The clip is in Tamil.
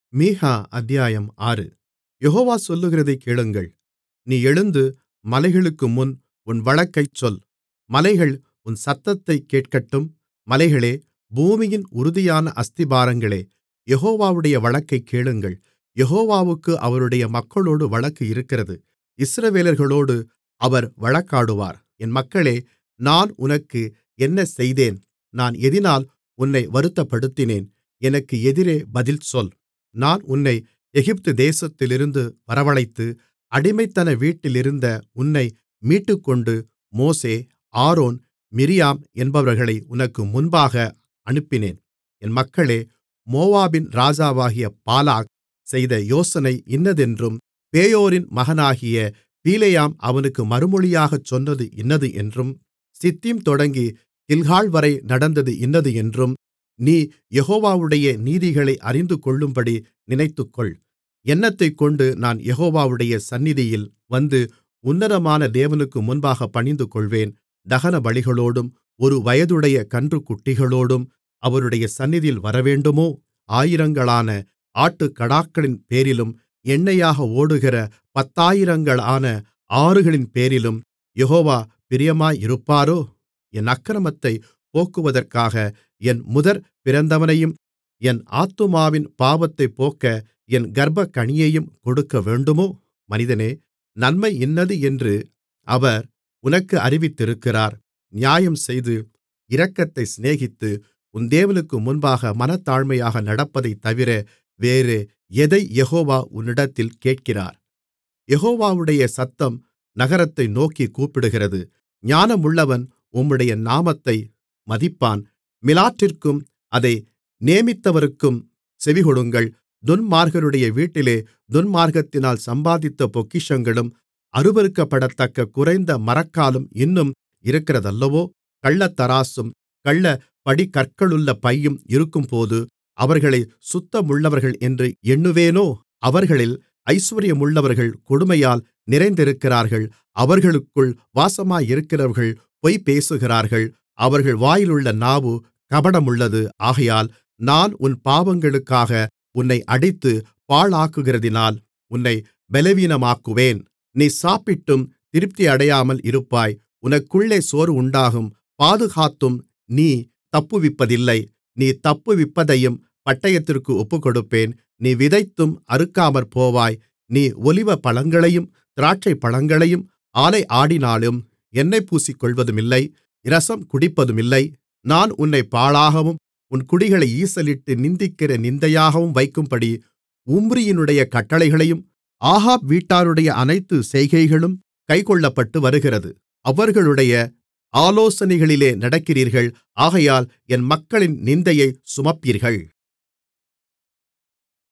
மீகா அத்தியாயம் ஆறு யெகோவா சொல்லுகிறதைக் கேளுங்கள் நீ எழுந்து மலைகளுக்குமுன் உன் வழக்கைச் சொல் மலைகள் உன் சத்தத்தைக் கேட்கட்டும் மலைகளே பூமியின் உறுதியான அஸ்திபாரங்களே யெகோவாவுடைய வழக்கைக் கேளுங்கள் யெகோவாவுக்கு அவருடைய மக்களோடு வழக்கு இருக்கிறது இஸ்ரவேலர்களோடு அவர் வழக்காடுவார் என் மக்களே நான் உனக்கு என்ன செய்தேன் நான் எதினால் உன்னை வருத்தப்படுத்தினேன் எனக்கு எதிரே பதில் சொல் நான் உன்னை எகிப்து தேசத்திலிருந்து வரவழைத்து அடிமைத்தன வீட்டிலிருந்த உன்னை மீட்டுக்கொண்டு மோசே ஆரோன் மிரியாம் என்பவர்களை உனக்கு முன்பாக அனுப்பினேன் என் மக்களே மோவாபின் ராஜாவாகிய பாலாக் செய்த யோசனை இன்னதென்றும் பேயோரின் மகனாகிய பிலேயாம் அவனுக்கு மறுமொழியாகச் சொன்னது இன்னது என்றும் சித்தீம் தொடங்கி கில்கால்வரை நடந்தது இன்னது என்றும் நீ யெகோவாவுடைய நீதிகளை அறிந்துகொள்ளும்படி நினைத்துக்கொள் என்னத்தைக்கொண்டு நான் யெகோவாவுடைய சந்நிதியில் வந்து உன்னதமான தேவனுக்கு முன்பாகப் பணிந்துகொள்வேன் தகனபலிகளோடும் ஒரு வயதுடைய கன்றுக்குட்டிகளோடும் அவருடைய சந்நிதியில் வரவேண்டுமோ ஆயிரங்களான ஆட்டுக்கடாக்களின்பேரிலும் எண்ணெயாக ஓடுகிற பத்தாயிரங்களான ஆறுகளின்பேரிலும் யெகோவா பிரியமாயிருப்பாரோ என் அக்கிரமத்தைப் போக்குவதற்காக என் முதற்பிறந்தவனையும் என் ஆத்துமாவின் பாவத்தைப் போக்க என் கர்ப்பக்கனியையும் கொடுக்கவேண்டுமோ மனிதனே நன்மை இன்னது என்று அவர் உனக்கு அறிவித்திருக்கிறார் நியாயம்செய்து இரக்கத்தை சிநேகித்து உன் தேவனுக்கு முன்பாக மனத்தாழ்மையாக நடப்பதைத்தவிர வேறு எதை யெகோவா உன்னிடத்தில் கேட்கிறார் யெகோவாவுடைய சத்தம் நகரத்தை நோக்கிக் கூப்பிடுகிறது ஞானமுள்ளவன் உம்முடைய நாமத்தை மதிப்பான் மிலாற்றிற்கும் அதை நேமித்தவருக்கும் செவிகொடுங்கள் துன்மார்க்கருடைய வீட்டிலே துன்மார்க்கத்தினால் சம்பாதித்த பொக்கிஷங்களும் அருவருக்கப்படத்தக்க குறைந்த மரக்காலும் இன்னும் இருக்கிறதல்லவோ கள்ளத்தராசும் கள்ளப் படிகற்களுள்ள பையும் இருக்கும்போது அவர்களைச் சுத்தமுள்ளவர்கள் என்று எண்ணுவேனோ அவர்களில் ஐசுவரியமுள்ளவர்கள் கொடுமையால் நிறைந்திருக்கிறார்கள் அவர்களுக்குள் வாசமாயிருக்கிறவர்கள் பொய் பேசுகிறார்கள் அவர்கள் வாயிலுள்ள நாவு கபடமுள்ளது ஆகையால் நான் உன் பாவங்களுக்காக உன்னை அடித்து பாழாக்குகிறதினால் உன்னை பலவீனமாக்குவேன் நீ சாப்பிட்டும் திருப்தியடையாமல் இருப்பாய் உனக்குள்ளே சோர்வு உண்டாகும் பாதுகாத்தும் நீ தப்புவிப்பதில்லை நீ தப்புவிப்பதையும் பட்டயத்திற்கு ஒப்புக்கொடுப்பேன் நீ விதைத்தும் அறுக்காமற்போவாய் நீ ஒலிவப்பழங்களையும் திராட்சைப்பழங்களையும் ஆலைஆடினாலும் எண்ணெய் பூசிக்கொள்வதுமில்லை இரசம் குடிப்பதுமில்லை நான் உன்னைப் பாழாகவும் உன் குடிகளை ஈசலிட்டு நிந்திக்கிற நிந்தையாகவும் வைக்கும்படி உம்ரியினுடைய கட்டளைகளையும் ஆகாப் வீட்டாருடைய அனைத்து செய்கைகளும் கைக்கொள்ளப்பட்டு வருகிறது அவர்களுடைய ஆலோசனைகளிலே நடக்கிறீர்கள் ஆகையால் என் மக்களின் நிந்தையைச் சுமப்பீர்கள்